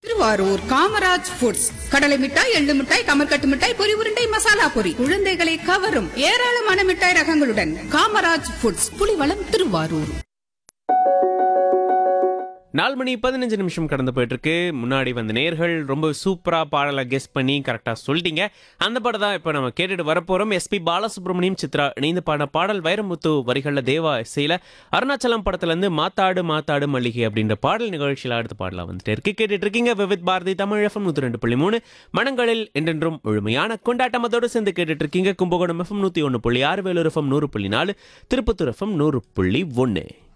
Thiruvarur Kamaraj foods கடலை மிட்டாய் எள்ளு மிட்டாய் கமர்கட்டு மிட்டாய் பொரி உருண்டை மசாலா பொரி குழந்தைகளை கவரும் ஏராளமான மிட்டாய் ரகங்களுடன் காமராஜ் ஃபுட்ஸ் புலிவளம் திருவாரூர் நாலு மணி பதினஞ்சு நிமிஷம் கடந்து போயிட்டு இருக்கு முன்னாடி வந்த நேர்கள் ரொம்ப சூப்பரா பாடலை கெஸ் பண்ணி கரெக்டா சொல்லிட்டீங்க அந்த பாடம் தான் இப்போ நம்ம கேட்டுட்டு வரப்போறோம் எஸ்பி பாலசுப்ரமணியம் சித்ரா இணைந்து பாடின பாடல் வைரமுத்து வரிகளில் தேவா இசையில அருணாச்சலம் படத்துல இருந்து மாத்தாடு மாத்தாடு மல்லிகை அப்படின்ற பாடல் நிகழ்ச்சியில் அடுத்த பாடலாம் வந்துட்டு இருக்கு கேட்டுட்டு இருக்கீங்க விவித் பாரதி தமிழ் எஃப்எம் நூத்தி ரெண்டு புள்ளி மூணு மனங்களில் என்றென்றும் முழுமையான கொண்டாட்டம் அதோடு சேர்ந்து கேட்டுட்டு இருக்கீங்க கும்பகோணம் எஃப்எம் நூத்தி ஒன்று புள்ளி ஆறு வேலூர் எஃப்எம் நூறு புள்ளி நாலு திருப்பத்தூர் எஃப்எம் நூறு புள்ளி ஒன்று